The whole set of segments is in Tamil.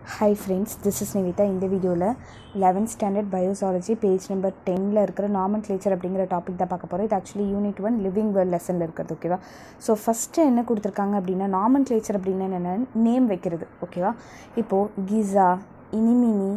hi friends this is Nivitha இந்த வீடியோவில் eleventh standard biology page number டென்னில் இருக்கிற நாமன் கிளேச்சர் அப்படிங்கிற டாபிக் தான் பார்க்க போகிறோம் இது actually unit one living world லெசனில் இருக்கிறது ஓகேவா ஸோ ஃபஸ்ட்டு என்ன கொடுத்துருக்காங்க அப்படின்னா நாமன் கிளேச்சர் அப்படின்னா என்னென்ன நேம் வைக்கிறது ஓகேவா இப்போது கிசா இனிமினி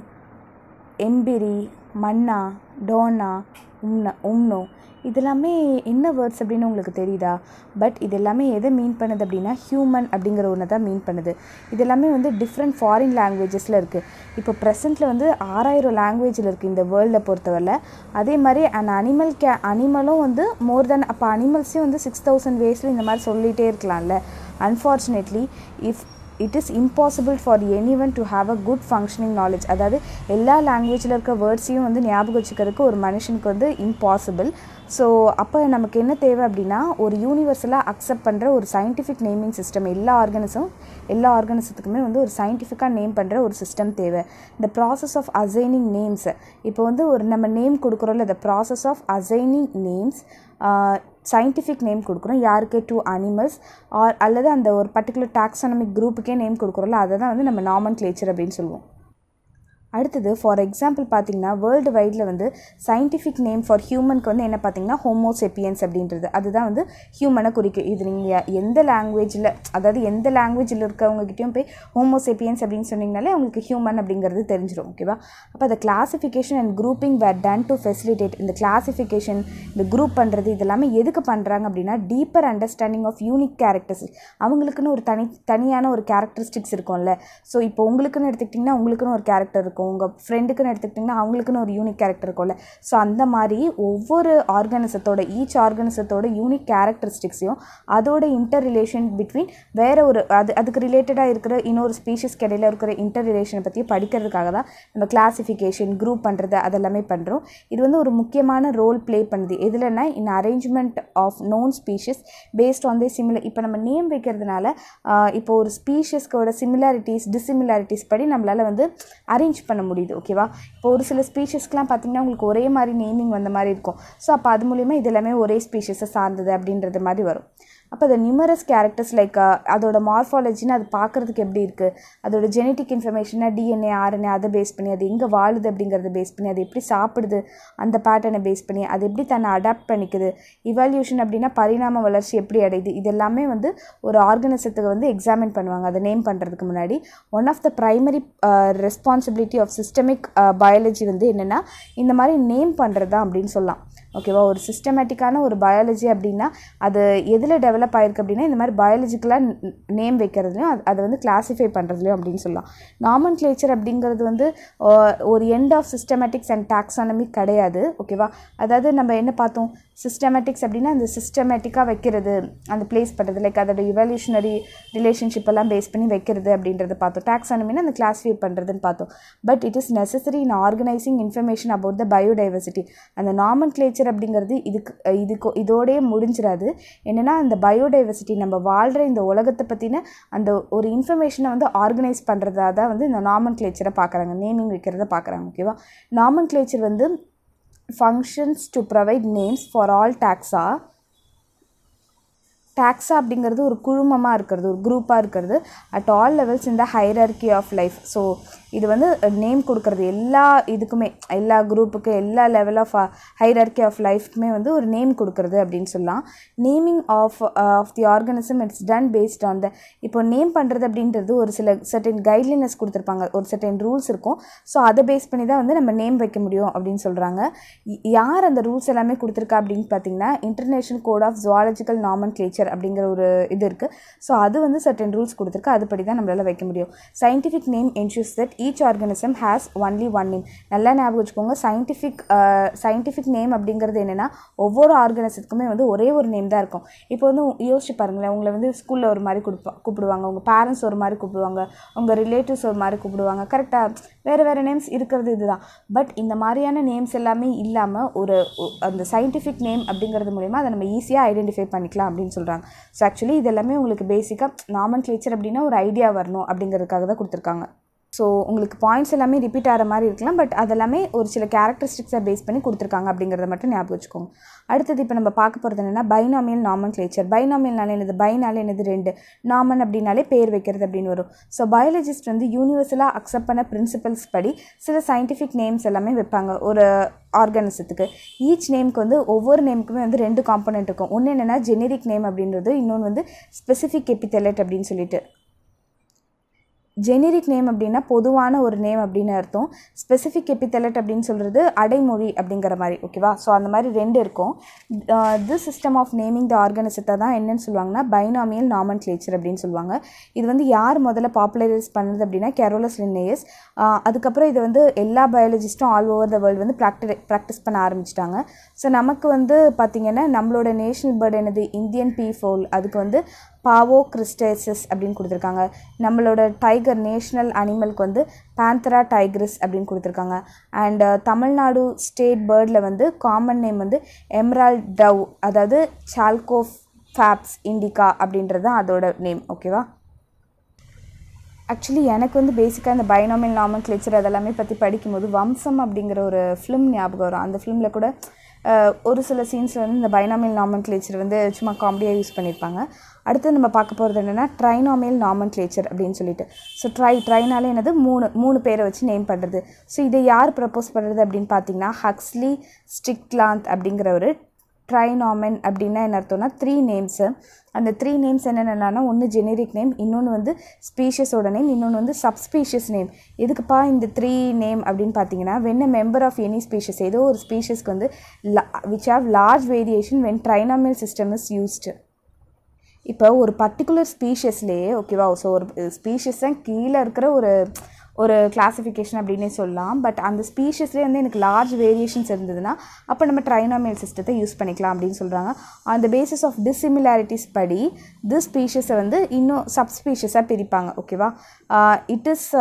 எம்பிரி மன்னா டோனா உம்னா உம்னோ இதெல்லாமே என்ன வேர்ட்ஸ் அப்படின்னு உங்களுக்கு தெரியுதா பட் இது எல்லாமே எதை மீன் பண்ணுது அப்படின்னா ஹியூமன் அப்படிங்கிற ஒன்று தான் மீன் பண்ணுது இது எல்லாமே வந்து டிஃப்ரெண்ட் ஃபாரின் லாங்குவேஜஸில் இருக்குது இப்போ ப்ரெசென்ட்டில் வந்து ஆறாயிரம் லாங்குவேஜில் இருக்குது இந்த வேர்ல்டை பொறுத்தவரை அதே மாதிரி அண்ட் அனிமல் கே அனிமலும் வந்து மோர் தென் அப்போ அனிமல்ஸையும் வந்து சிக்ஸ் தௌசண்ட் வேஸில் இந்த மாதிரி சொல்லிகிட்டே இருக்கலாம்ல unfortunately if it is impossible for anyone to have a good functioning knowledge அதாவது எல்லா லாங்குவேஜில் இருக்க வேர்ட்ஸையும் வந்து ஞாபகம் வச்சுக்கிறதுக்கு ஒரு மனுஷனுக்கு வந்து இம்பாசிபிள் ஸோ அப்போ நமக்கு என்ன தேவை அப்படின்னா ஒரு யூனிவர்சலாக அக்செப்ட் பண்ணுற ஒரு சயின்டிஃபிக் நேமிங் சிஸ்டம் எல்லா ஆர்கனிசம் எல்லா ஆர்கனிசத்துக்குமே வந்து ஒரு சயின்டிஃபிக்காக நேம் பண்ணுற ஒரு சிஸ்டம் தேவை இந்த ப்ராசஸ் ஆஃப் அசைனிங் நேம்ஸ் இப்போ வந்து ஒரு நம்ம நேம் கொடுக்குறோம்ல இந்த process of assigning names scientific name கொடுக்குறோம் யாருக்கு டு அனிமல்ஸ் ஆர் அல்லது அந்த ஒரு பர்டிகுலர் டாக்ஸானமிக் குரூப்புக்கே நேம் கொடுக்குறோம்ல அதை தான் வந்து நம்ம நாமன் கிளேச்சர் அப்படின்னு சொல்லுவோம் அடுத்தது ஃபார் எக்ஸாம்பிள் பார்த்தீங்கன்னா வேர்ல்டு வைடில் வந்து சயின்டிஃபிக் நேம் ஃபார் ஹியூமனுக்கு வந்து என்ன பார்த்தீங்கன்னா ஹோமோசெப்பியன்ஸ் அப்படின்றது அதுதான் வந்து ஹியூமனை குறிக்கும் இது நீங்கள் எந்த லாங்குவேஜில் அதாவது எந்த லாங்குவேஜில் இருக்கவங்ககிட்டயும் போய் ஹோமோசெப்பியன்ஸ் அப்படின்னு சொன்னீங்கனாலே உங்களுக்கு ஹியூமன் அப்படிங்கிறது தெரிஞ்சிடும் ஓகேவா அப்போ அந்த classification and grouping were done to facilitate இந்த கிளாசிஃபிகேஷன் இந்த குரூப் பண்ணுறது இதெல்லாமே எதுக்கு பண்ணுறாங்க அப்படின்னா deeper understanding of unique characters அவங்களுக்குன்னு ஒரு தனி தனியான ஒரு கேரக்டரிஸ்டிக்ஸ் இருக்கும்ல ஸோ இப்போ உங்களுக்குன்னு எடுத்துக்கிட்டிங்கன்னா உங்களுக்குன்னு ஒரு கேரக்டர் இருக்கும் உங்கள் ஃப்ரெண்டுக்குன்னு எடுத்துக்கிட்டிங்கன்னா அவங்களுக்குன்னு ஒரு யூனிக் கேரக்டர் இருக்கும்ல ஸோ அந்த மாதிரி ஒவ்வொரு ஆர்கனிசத்தோட ஈச் ஆர்கனிசத்தோட யூனிக் கேரக்டரிஸ்டிக்ஸையும் அதோட இன்டர் ரிலேஷன் பிட்வீன் வேறு ஒரு அது அதுக்கு ரிலேட்டடாக இருக்கிற இன்னொரு ஸ்பீஷஸ்க்கு இடையில இருக்கிற இன்டர் ரிலேஷனை பற்றி படிக்கிறதுக்காக தான் நம்ம கிளாசிஃபிகேஷன் குரூப் பண்ணுறது அதெல்லாமே பண்ணுறோம் இது வந்து ஒரு முக்கியமான ரோல் ப்ளே பண்ணுது எதுலன்னா in arrangement of known species based on the similar இப்போ நம்ம நேம் வைக்கிறதுனால இப்போ ஒரு ஸ்பீஷஸ்க்கோட சிமிலாரிட்டிஸ் டிசிமிலாரிட்டிஸ் படி நம்மளால் வந்து அரேஞ்ச் பண்ண முடியுது ஓகேவா இப்போ ஒரு சில ஸ்பீஷஸ்க்கெலாம் பார்த்திங்கன்னா உங்களுக்கு ஒரே மாதிரி நேமிங் வந்த மாதிரி இருக்கும் ஸோ அப்போ அது மூலிமா இது எல்லாமே ஒரே ஸ்பீஷஸை சார்ந்தது அப்படின்றது மாதிரி வரும் அப்போ அந்த நியூமரஸ் கேரக்டர்ஸ் லைக் அதோட மார்ஃபாலஜின்னு அது பார்க்குறதுக்கு எப்படி இருக்குது அதோட ஜெனட்டிக் இன்ஃபர்மேஷனை டிஎன்ஏ ஆர்என்ஏ அதை பேஸ் பண்ணி அது எங்கே வாழுது அப்படிங்கிறத பேஸ் பண்ணி அது எப்படி சாப்பிடுது அந்த பேட்டர்னை பேஸ் பண்ணி அது எப்படி தன்னை அடாப்ட் பண்ணிக்குது இவால்யூஷன் அப்படின்னா பரிணாம வளர்ச்சி எப்படி அடையுது இது எல்லாமே வந்து ஒரு ஆர்கனிசத்துக்கு வந்து எக்ஸாமின் பண்ணுவாங்க அதை நேம் பண்ணுறதுக்கு முன்னாடி one of the primary responsibility of systemic biology வந்து என்னென்னா இந்த மாதிரி நேம் பண்ணுறது தான் அப்படின்னு சொல்லலாம் ஓகேவா ஒரு சிஸ்டமேட்டிக்கான ஒரு பயாலஜி அப்படின்னா அது எதில் டெவலப் ஆயிருக்கு அப்படின்னா இந்த மாதிரி பயாலஜிக்கலாக நேம் வைக்கிறதுலையும் அது அதை வந்து கிளாஸிஃபை பண்ணுறதுலையும் அப்படின்னு சொல்லலாம் நாமன் கிளேச்சர் அப்படிங்கிறது வந்து ஒரு end of systematics and taxonomy கிடையாது ஓகேவா அதாவது நம்ம என்ன பார்த்தோம் சிஸ்டமேட்டிக்ஸ் அப்படின்னா அந்த சிஸ்டமேட்டிக்காக வைக்கிறது அந்த பிளேஸ் பண்ணுறது லைக் அதோட இவல்யூஷனரி ரிலேஷன்ஷிப் எல்லாம் பேஸ் பண்ணி வைக்கிறது அப்படின்றத பார்த்தோம் டாக்ஸானமினா அந்த கிளாஸிஃபை பண்ணுறதுன்னு பார்த்தோம் but it is necessary in organising information about the biodiversity அந்த நாமன் கிளேச்சர் நேச்சர் அப்படிங்கிறது இதுக்கு இதுக்கு இதோடயே முடிஞ்சிடாது என்னென்னா அந்த பயோடைவர்சிட்டி நம்ம வாழ்கிற இந்த உலகத்தை பற்றின அந்த ஒரு இன்ஃபர்மேஷனை வந்து ஆர்கனைஸ் பண்ணுறதா தான் வந்து இந்த நாமன் கிளேச்சரை பார்க்குறாங்க நேமிங் வைக்கிறத பார்க்குறாங்க ஓகேவா நாமன் கிளேச்சர் வந்து functions to provide names for all taxa taxa அப்படிங்கிறது ஒரு குழுமமாக இருக்கிறது ஒரு குரூப்பாக இருக்கிறது அட் ஆல் லெவல்ஸ் இந்த ஹைரர்கி ஆஃப் லைஃப் ஸோ இது வந்து நேம் கொடுக்குறது எல்லா இதுக்குமே எல்லா குரூப்புக்கு எல்லா லெவல் ஆஃப் ஹைரர்கி ஆஃப் லைஃப்க்குமே வந்து ஒரு நேம் கொடுக்குறது அப்படின்னு சொல்லலாம் naming of of the organism it's done based on the இப்போ நேம் பண்ணுறது அப்படின்றது ஒரு சில சர்டன் கைட்லைனஸ் கொடுத்துருப்பாங்க ஒரு சர்டன் ரூல்ஸ் இருக்கும் ஸோ அதை பேஸ் பண்ணி தான் வந்து நம்ம நேம் வைக்க முடியும் அப்படின்னு சொல்கிறாங்க யார் அந்த ரூல்ஸ் எல்லாமே கொடுத்துருக்கா அப்படின்னு பார்த்தீங்கன்னா international code of zoological nomenclature அப்படிங்கிற ஒரு இது இருக்குது ஸோ அது வந்து சர்டன் ரூல்ஸ் கொடுத்துருக்கு அதுபடி தான் நம்மளால் வைக்க முடியும் scientific name ensures that each organism has only one name நல்லா ஞாபகம் வச்சுக்கோங்க சயின்டிஃபிக் சயின்டிஃபிக் நேம் அப்படிங்கிறது என்னென்னா ஒவ்வொரு ஆர்கனிசத்துக்குமே வந்து ஒரே ஒரு நேம் தான் இருக்கும் இப்போ வந்து யோசிச்சு பாருங்களேன் உங்களை வந்து ஸ்கூலில் ஒரு மாதிரி கொடுப்பா கூப்பிடுவாங்க உங்கள் பேரண்ட்ஸ் ஒரு மாதிரி கூப்பிடுவாங்க உங்கள் ரிலேட்டிவ்ஸ் ஒரு மாதிரி கூப்பிடுவாங்க கரெக்டாக வேறு வேறு நேம்ஸ் இருக்கிறது இதுதான் பட் இந்த மாதிரியான நேம்ஸ் எல்லாமே இல்லாமல் ஒரு அந்த சயின்டிஃபிக் நேம் அப்படிங்கிறது மூலிமா அதை நம்ம ஈஸியாக ஐடென்டிஃபை பண்ணிக்கலாம் அப்படின்னு சொல்கிறாங்க ஸோ ஆக்சுவலி இது எல்லாமே உங்களுக்கு பேசிக்காக நாமன் கிளேச்சர் அப்படின்னா ஒரு ஐடியா வரணும் அப்படிங்கிறதுக்காக தான் கொடுத்துருக்காங்க ஸோ உங்களுக்கு பாயிண்ட்ஸ் எல்லாமே ரிப்பீட் ஆகிற மாதிரி இருக்கலாம் பட் அதெல்லாமே ஒரு சில கேரக்டரிஸ்டிக்ஸை பேஸ் பண்ணி கொடுத்துருக்காங்க அப்படிங்கிறத மட்டும் ஞாபகம் வச்சுக்கோங்க அடுத்தது இப்போ நம்ம பார்க்க போகிறது என்னென்னா பைனாமியல் நாமன் கிளேச்சர் பைனாமியல்னால என்னது பைனால என்னது ரெண்டு நாமன் அப்படின்னாலே பேர் வைக்கிறது அப்படின்னு வரும் ஸோ பயாலஜிஸ்ட் வந்து யூனிவர்சலாக அக்செப்ட் பண்ண பிரின்சிபல்ஸ் படி சில சயின்டிஃபிக் நேம்ஸ் எல்லாமே வைப்பாங்க ஒரு ஆர்கானிசத்துக்கு ஈச் நேம்க்கு வந்து ஒவ்வொரு நேமுக்குமே வந்து ரெண்டு காம்பனண்ட் இருக்கும் ஒன்று என்னென்னா ஜெனரிக் நேம் அப்படின்றது இன்னொன்று வந்து ஸ்பெசிஃபிக் எபித்தெலட் அப்படின்னு சொல்லிட்டு ஜெனரிக் நேம் அப்படின்னா பொதுவான ஒரு நேம் அப்படின்னு அர்த்தம் ஸ்பெசிஃபிக் எபித்தலட் அப்படின்னு சொல்கிறது அடைமொழி அப்படிங்கிற மாதிரி ஓகேவா ஸோ அந்த மாதிரி ரெண்டு இருக்கும் this system of naming the ஆர்கனிசத்தை தான் என்னன்னு சொல்லுவாங்கன்னா பைனாமியல் நாமன் கிளேச்சர் அப்படின்னு சொல்லுவாங்க இது வந்து யார் முதல்ல பாப்புலரைஸ் பண்ணுறது அப்படின்னா கேரோலஸ் லின்னேயஸ் அதுக்கப்புறம் இது வந்து எல்லா பயாலஜிஸ்ட்டும் ஆல் ஓவர் த வேர்ல்டு வந்து ப்ராக்டி ப்ராக்டிஸ் பண்ண ஆரம்பிச்சிட்டாங்க ஸோ நமக்கு வந்து பார்த்திங்கன்னா நம்மளோட நேஷ்னல் பேர்டு என்னது இந்தியன் பீ ஃபோல் அதுக்கு வந்து பாவோ கிறிஸ்டேசஸ் அப்படின்னு கொடுத்துருக்காங்க நம்மளோட டைகர் நேஷ்னல் அனிமலுக்கு வந்து பேந்தரா டைக்ரிஸ் அப்படின்னு கொடுத்துருக்காங்க அண்ட் தமிழ்நாடு ஸ்டேட் பேர்டில் வந்து காமன் நேம் வந்து எம்ரால் டவ் அதாவது சால்கோ ஃபேப்ஸ் இண்டிகா அப்படின்றது தான் அதோட நேம் ஓகேவா ஆக்சுவலி எனக்கு வந்து பேசிக்காக இந்த பைனாமியல் நாமன் கிளேச்சர் அதெல்லாமே பற்றி படிக்கும்போது வம்சம் அப்படிங்கிற ஒரு ஃபிலிம் ஞாபகம் வரும் அந்த ஃபிலிமில் கூட ஒரு சில சீன்ஸில் வந்து இந்த பைனாமியல் நாமன் கிளேச்சர் வந்து சும்மா காமெடியாக யூஸ் பண்ணியிருப்பாங்க அடுத்து நம்ம பார்க்க போகிறது என்னென்னா ட்ரைனாமியல் நாமன் கிளேச்சர் அப்படின்னு சொல்லிட்டு ஸோ ட்ரை ட்ரைனாலே என்னது மூணு மூணு பேரை வச்சு நேம் பண்ணுறது ஸோ இதை யார் ப்ரப்போஸ் பண்ணுறது அப்படின்னு பார்த்தீங்கன்னா ஹக்ஸ்லி ஸ்டிக்லாந்த் அப்படிங்கிறவர் ட்ரைனாமன் அப்படின்னா என்ன அர்த்தம்னா த்ரீ நேம்ஸு அந்த த்ரீ நேம்ஸ் என்னென்னா ஒன்று ஜெனரிக் நேம் இன்னொன்று வந்து ஸ்பீஷஸோட நேம் இன்னொன்று வந்து சப்ஸ்பீஷியஸ் நேம் எதுக்குப்பா இந்த த்ரீ நேம் அப்படின்னு பார்த்தீங்கன்னா when a member of any species ஏதோ ஒரு ஸ்பீஷஸ்க்கு வந்து which have large variation when trinomial system is used இப்போ ஒரு பர்டிகுலர் ஸ்பீஷஸ்லேயே ஓகேவா ஸோ ஒரு ஸ்பீஷஸ் தான் கீழே இருக்கிற ஒரு ஒரு கிளாஸிஃபிகேஷன் அப்படின்னே சொல்லலாம் பட் அந்த ஸ்பீஷஸ்லேயே வந்து எனக்கு லார்ஜ் வேரியேஷன்ஸ் இருந்ததுன்னா அப்போ நம்ம ட்ரைனாமியல் சிஸ்டத்தை யூஸ் பண்ணிக்கலாம் அப்படின்னு சொல்கிறாங்க அந்த பேசிஸ் ஆஃப் டிஸ்சிமிலாரிட்டிஸ் படி திஸ் ஸ்பீஷஸை வந்து இன்னும் சப்ஸ்பீஷஸாக பிரிப்பாங்க ஓகேவா it is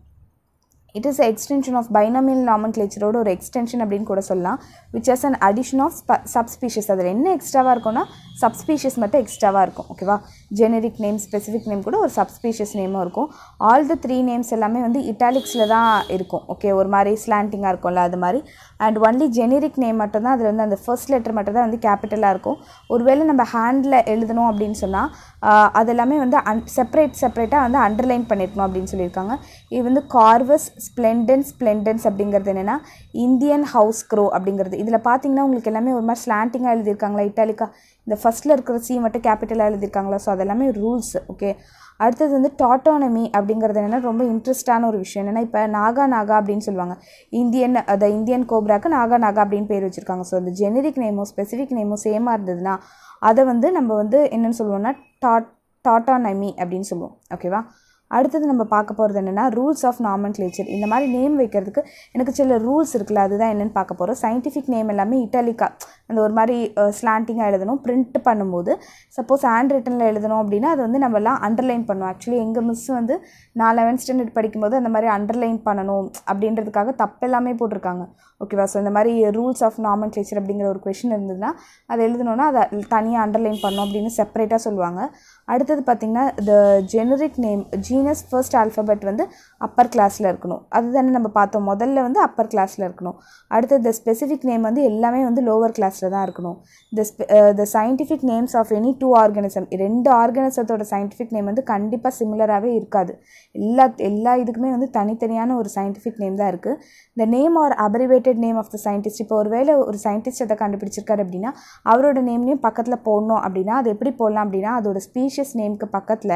it is extension of binomial நாமன்க்ளேச்சரோட ஒரு எக்ஸ்டென்ஷன் அப்படின்னு கூட சொல்லலாம் which is an addition of subspecies அதில் என்ன எக்ஸ்ட்ராவாக இருக்கும்னா சப்ஸ்பீஷஸ் மட்டும் எக்ஸ்ட்ராவாக இருக்கும் ஓகேவா ஜெனரிக் நேம் ஸ்பெசிஃபிக் நேம் கூட ஒரு சப்ஸ்பீஷஸ் நேமும் இருக்கும் ஆல் த த்ரீ நேம்ஸ் எல்லாமே வந்து இட்டாலிக்ஸில் தான் இருக்கும் ஓகே ஒரு மாதிரி ஸ்லாண்டிங்காக இருக்கும்ல அது மாதிரி அண்ட் ஒன்லி ஜெனரிக் நேம் மட்டும் தான் அதில் வந்து அந்த ஃபர்ஸ்ட் லெட்டர் மட்டும் தான் வந்து கேபிட்டலாக இருக்கும் ஒருவேளை நம்ம ஹேண்டில் எழுதணும் அப்படின்னு சொன்னால் அதெல்லாமே வந்து அன் செப்பரேட் செப்பரேட்டாக வந்து அண்டர்லைன் பண்ணியிருக்கணும் அப்படின்னு சொல்லியிருக்காங்க இது வந்து கார்வஸ் ஸ்ப்ளெண்டன்ஸ் ஸ்ப்ளெண்டன்ஸ் அப்படிங்கிறது என்னென்னா இந்தியன் ஹவுஸ் க்ரோ அப்படிங்கிறது இதில் பார்த்தீங்கன்னா உங்களுக்கு எல்லாமே ஒரு மாதிரி ஸ்லாண்டிங்காக எழுதியிருக்காங்களா இட்டாலிக்கா இந்த ஃபஸ்ட்டில் இருக்கிற சி மட்டும் கேபிட்டலாக எழுதியிருக்காங்களா ஸோ அதெல்லாமே ரூல்ஸ் ஓகே அடுத்தது வந்து டாட்டானமி அப்படிங்கிறது என்னென்னா ரொம்ப இன்ட்ரெஸ்டான ஒரு விஷயம் என்னென்னா இப்போ நாகா நாகா அப்படின்னு சொல்லுவாங்க இந்தியன் த இந்தியன் கோப்ராக்கு நாகா நாகா அப்படின்னு பேர் வச்சுருக்காங்க ஸோ அந்த ஜெனரிக் நேமோ ஸ்பெசிஃபிக் நேமோ சேமாக இருந்ததுன்னா அதை வந்து நம்ம வந்து என்னென்னு சொல்லுவோம்னா டாட் டாட்டானமி அப்படின்னு சொல்லுவோம் ஓகேவா அடுத்தது நம்ம பார்க்க போகிறது என்னென்னா ரூல்ஸ் ஆஃப் நாமன் கிளேச்சர் இந்த மாதிரி நேம் வைக்கிறதுக்கு எனக்கு சில ரூல்ஸ் இருக்குல்ல அதுதான் என்னென்னு பார்க்க போகிறோம் சயின்டிஃபிக் நேம் எல்லாமே இட்டாலிக்கா அந்த ஒரு மாதிரி ஸ்லாண்டிங்காக எழுதணும் பிரிண்ட் பண்ணும்போது சப்போஸ் ஹேண்ட் ரிட்டனில் எழுதணும் அப்படின்னா அது வந்து நம்மலாம் அண்டர்லைன் பண்ணுவோம் ஆக்சுவலி எங்கள் மிஸ் வந்து நான் லெவன்த் ஸ்டாண்டர்ட் படிக்கும்போது அந்த மாதிரி அண்டர்லைன் பண்ணணும் அப்படின்றதுக்காக தப்பெல்லாமே போட்டிருக்காங்க ஓகேவா ஸோ இந்த மாதிரி ரூல்ஸ் ஆஃப் நாமன் கிளேச்சர் அப்படிங்கிற ஒரு கொஷின் இருந்ததுன்னா அதை எழுதணுன்னா அதை தனியாக அண்டர்லைன் பண்ணணும் அப்படின்னு செப்பரேட்டாக சொல்லுவாங்க அடுத்தது பார்த்திங்கன்னா the generic name genus first alphabet வந்து அப்பர் கிளாஸில் இருக்கணும் அதுதானே நம்ம பார்த்தோம் முதல்ல வந்து அப்பர் கிளாஸில் இருக்கணும் அடுத்தது த ஸ்பெசிஃபிக் நேம் வந்து எல்லாமே வந்து லோவர் கிளாஸில் தான் இருக்கணும் the the scientific names of any two organism ரெண்டு ஆர்கனிசத்தோட சயின்டிஃபிக் நேம் வந்து கண்டிப்பாக சிமிலராகவே இருக்காது எல்லா எல்லா இதுக்குமே வந்து தனித்தனியான ஒரு சயின்டிஃபிக் நேம் தான் இருக்குது the name are abbreviated name of the scientist இப்போ ஒருவேளை ஒரு சயின்டிஸ்ட் அதை கண்டுபிடிச்சிருக்காரு அப்படின்னா அவரோட நேம்லேயும் பக்கத்தில் போடணும் அப்படின்னா அது எப்படி போடலாம் அப்படின்னா அதோட ஸ்பீஷியஸ் நேமுக்கு பக்கத்தில்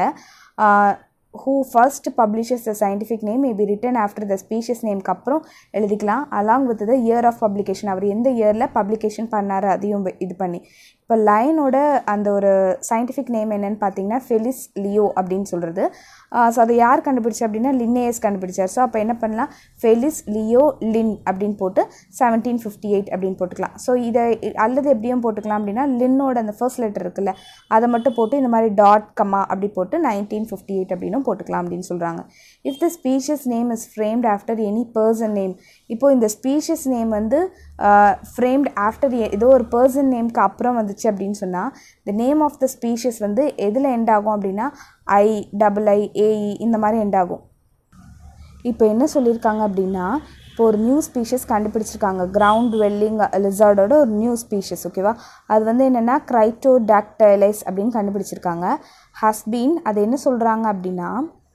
who first publishes the scientific name may be written after the species நேம்க்கு அப்புறம் எழுதிக்கலாம் along with the year of publication அவர் எந்த இயரில் பப்ளிகேஷன் பண்ணார் அதையும் இது பண்ணி இப்போ லைனோட அந்த ஒரு சயின்டிஃபிக் நேம் என்னென்னு பார்த்தீங்கன்னா ஃபெலிஸ் லியோ அப்படின்னு சொல்கிறது ஸோ அதை யார் கண்டுபிடிச்சா அப்படின்னா லின்னேயஸ் கண்டுபிடிச்சார் ஸோ அப்போ என்ன பண்ணலாம் ஃபெலிஸ் லியோ லின் அப்படின்னு போட்டு செவன்டீன் ஃபிஃப்டி எயிட் அப்படின்னு போட்டுக்கலாம் ஸோ இதை அல்லது எப்படியும் போட்டுக்கலாம் அப்படின்னா லின்னோட அந்த ஃபர்ஸ்ட் லெட்டர் இருக்குல்ல அதை மட்டும் போட்டு இந்த மாதிரி டாட் கமா அப்படி போட்டு நைன்டீன் ஃபிஃப்டி எயிட் அப்படின்னும் போட்டுக்கலாம் அப்படின்னு சொல்கிறாங்க if the species name is framed after any person name இப்போது இந்த ஸ்பீஷியஸ் நேம் வந்து ஃப்ரேம்ட் ஆஃப்டர் ஏதோ ஒரு பர்சன் நேம்க்கு அப்புறம் வந்துச்சு அப்படின்னு சொன்னால் the name of the species வந்து எதில் எண்ட் ஆகும் அப்படின்னா ஐ டபுள் ஐ ஏஇ இந்த மாதிரி எண்ட் ஆகும் இப்போ என்ன சொல்லியிருக்காங்க அப்படின்னா இப்போ ஒரு நியூ ஸ்பீஷஸ் கண்டுபிடிச்சிருக்காங்க கிரவுண்ட் வெல்லிங் லிசார்டோட ஒரு நியூ ஸ்பீஷஸ் ஓகேவா அது வந்து என்னென்னா க்ரைட்டோ டாக்டைலைஸ் அப்படின்னு கண்டுபிடிச்சிருக்காங்க ஹஸ்பீன் அது என்ன சொல்கிறாங்க அப்படின்னா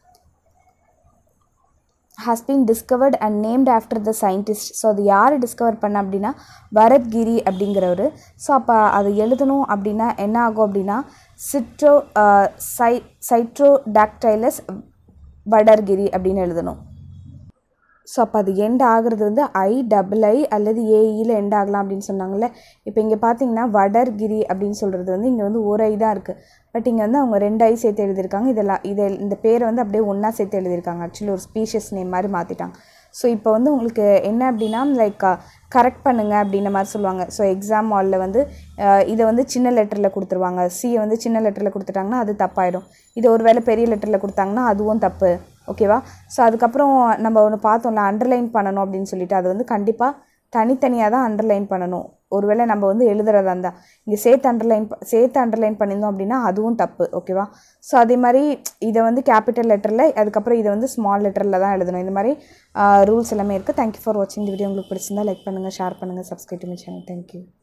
has been discovered and named after the scientist so அது யார் டிஸ்கவர் பண்ண அப்படின்னா பரத்கிரி அப்படிங்கிறவர் ஸோ அப்போ அதை எழுதணும் அப்படின்னா என்ன ஆகும் அப்படின்னா சிட்ரோ சை சைட்ரோ டாக்டைலஸ் வடர்கிரி அப்படின்னு எழுதணும் ஸோ அப்போ அது எண்ட் ஆகுறது வந்து ஐ டபுள் ஐ அல்லது ஏஇயில் எண்ட் ஆகலாம் அப்படின்னு சொன்னாங்கல்ல இப்போ இங்கே பார்த்தீங்கன்னா வடர்கிரி அப்படின்னு சொல்கிறது வந்து இங்கே வந்து ஒரு ஐ தான் இருக்குது பட் இங்கே வந்து அவங்க ரெண்டு ஐ சேர்த்து எழுதியிருக்காங்க இதெல்லாம் இதை இந்த பேரை வந்து அப்படியே ஒன்றா சேர்த்து எழுதியிருக்காங்க ஆக்சுவலி ஒரு ஸ்பீஷியஸ் நேம் மாதிரி மாற்றிட்டாங்க ஸோ இப்போ வந்து உங்களுக்கு என்ன அப்படின்னா லைக் கரெக்ட் பண்ணுங்க அப்படின்ற மாதிரி சொல்லுவாங்க ஸோ எக்ஸாம் ஹாலில் வந்து அஹ், இதை வந்து சின்ன லெட்டரில் கொடுத்துருவாங்க சியை வந்து சின்ன லெட்டரில் கொடுத்துட்டாங்கன்னா அது தப்பாயிடும் இது ஒரு வேளை பெரிய லெட்டரில் கொடுத்தாங்கன்னா அதுவும் தப்பு ஓகேவா ஸோ அதுக்கப்புறம் நம்ம ஒன்று பார்த்தோம்ல அண்டர்லைன் பண்ணணும் அப்படின்னு சொல்லிட்டு அது வந்து கண்டிப்பாக தனித்தனியாக தான் அண்டர்லைன் பண்ணணும் ஒருவேளை நம்ம வந்து எழுதுறதா இருந்தால் இங்கே சேர்த்து அண்டர்லைன் சேர்த்து அண்டர்லைன் பண்ணியிருந்தோம் அப்படின்னா அதுவும் தப்பு ஓகேவா ஸோ அதே மாதிரி இதை வந்து கேபிட்டல் லெட்டரில் அதுக்கப்புறம் இதை வந்து ஸ்மால் லெட்டரில் தான் எழுதணும் இந்த மாதிரி ரூல்ஸ் எல்லாமே இருக்குது தேங்க்யூ ஃபார் வாட்சிங் இந்த வீடியோ உங்களுக்கு பிடிச்சிருந்தா லைக் பண்ணுங்கள் ஷேர் பண்ணுங்கள் சப்ஸ்கிரைப் பண்ணி சேனல் தேங்க்யூ